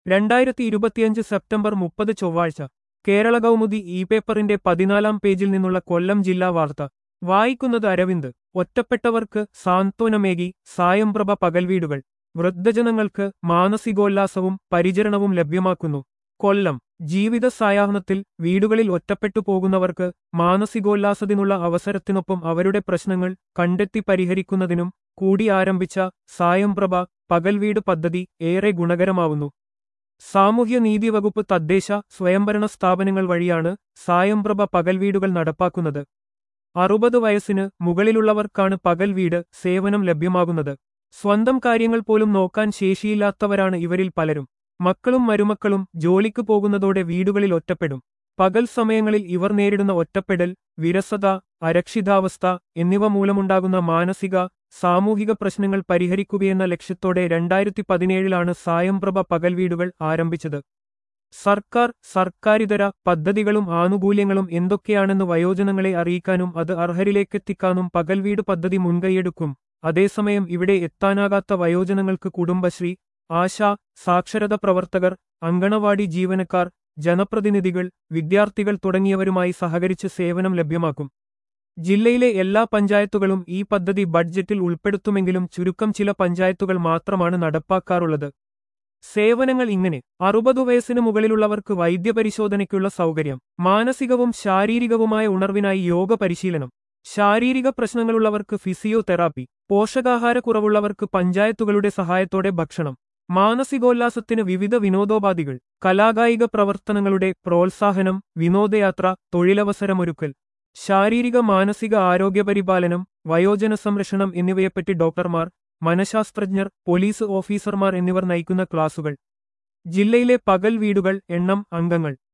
രണ്ടായിരത്തി ഇരുപത്തിയഞ്ച് സെപ്റ്റംബർ മുപ്പത് ചൊവ്വാഴ്ച കേരള കൗമുദി ഇ പേപ്പറിന്റെ പതിനാലാം പേജിൽ നിന്നുള്ള കൊല്ലം ജില്ലാ വാർത്ത വായിക്കുന്നത് അരവിന്ദ് ഒറ്റപ്പെട്ടവർക്ക് സാന്ത്വനമേകി സായംപ്രഭ പകൽവീടുകൾ വൃദ്ധജനങ്ങൾക്ക് മാനസികോല്ലാസവും പരിചരണവും ലഭ്യമാക്കുന്നു കൊല്ലം ജീവിത സായാഹ്നത്തിൽ വീടുകളിൽ ഒറ്റപ്പെട്ടു പോകുന്നവർക്ക് മാനസികോല്ലാസത്തിനുള്ള അവസരത്തിനൊപ്പം അവരുടെ പ്രശ്നങ്ങൾ കണ്ടെത്തി പരിഹരിക്കുന്നതിനും കൂടി ആരംഭിച്ച സായംപ്രഭ പകൽവീട് പദ്ധതി ഏറെ ഗുണകരമാവുന്നു സാമൂഹ്യനീതി വകുപ്പ് തദ്ദേശ സ്വയംഭരണ സ്ഥാപനങ്ങൾ വഴിയാണ് സായംപ്രഭ പകൽവീടുകൾ നടപ്പാക്കുന്നത് അറുപത് വയസ്സിന് മുകളിലുള്ളവർക്കാണ് പകൽ വീട് സേവനം ലഭ്യമാകുന്നത് സ്വന്തം കാര്യങ്ങൾ പോലും നോക്കാൻ ശേഷിയില്ലാത്തവരാണ് ഇവരിൽ പലരും മക്കളും മരുമക്കളും ജോലിക്ക് പോകുന്നതോടെ വീടുകളിൽ ഒറ്റപ്പെടും പകൽ സമയങ്ങളിൽ ഇവർ നേരിടുന്ന ഒറ്റപ്പെടൽ വിരസത അരക്ഷിതാവസ്ഥ എന്നിവ മൂലമുണ്ടാകുന്ന മാനസിക സാമൂഹിക പ്രശ്നങ്ങൾ പരിഹരിക്കുകയെന്ന ലക്ഷ്യത്തോടെ രണ്ടായിരത്തി പതിനേഴിലാണ് സായംപ്രഭ പകൽവീടുകൾ ആരംഭിച്ചത് സർക്കാർ സർക്കാരിതര പദ്ധതികളും ആനുകൂല്യങ്ങളും എന്തൊക്കെയാണെന്ന് വയോജനങ്ങളെ അറിയിക്കാനും അത് അർഹരിലേക്കെത്തിക്കാനും പകൽവീട് പദ്ധതി മുൻകൈയെടുക്കും അതേസമയം ഇവിടെ എത്താനാകാത്ത വയോജനങ്ങൾക്ക് കുടുംബശ്രീ ആശ സാക്ഷരത പ്രവർത്തകർ അങ്കണവാടി ജീവനക്കാർ ജനപ്രതിനിധികൾ വിദ്യാർത്ഥികൾ തുടങ്ങിയവരുമായി സഹകരിച്ച് സേവനം ലഭ്യമാക്കും ജില്ലയിലെ എല്ലാ പഞ്ചായത്തുകളും ഈ പദ്ധതി ബഡ്ജറ്റിൽ ഉൾപ്പെടുത്തുമെങ്കിലും ചുരുക്കം ചില പഞ്ചായത്തുകൾ മാത്രമാണ് നടപ്പാക്കാറുള്ളത് സേവനങ്ങൾ ഇങ്ങനെ അറുപതു വയസ്സിന് മുകളിലുള്ളവർക്ക് വൈദ്യപരിശോധനയ്ക്കുള്ള സൗകര്യം മാനസികവും ശാരീരികവുമായ ഉണർവിനായി യോഗ പരിശീലനം ശാരീരിക പ്രശ്നങ്ങളുള്ളവർക്ക് ഫിസിയോതെറാപ്പി പോഷകാഹാരക്കുറവുള്ളവർക്ക് പഞ്ചായത്തുകളുടെ സഹായത്തോടെ ഭക്ഷണം മാനസികോല്ലാസത്തിന് വിവിധ വിനോദോപാധികൾ കലാകായിക പ്രവർത്തനങ്ങളുടെ പ്രോത്സാഹനം വിനോദയാത്ര തൊഴിലവസരമൊരുക്കൽ ശാരീരിക മാനസിക ആരോഗ്യപരിപാലനം വയോജന സംരക്ഷണം എന്നിവയെപ്പറ്റി ഡോക്ടർമാർ മനഃശാസ്ത്രജ്ഞർ പോലീസ് ഓഫീസർമാർ എന്നിവർ നയിക്കുന്ന ക്ലാസുകൾ ജില്ലയിലെ പകൽ വീടുകൾ എണ്ണം അംഗങ്ങൾ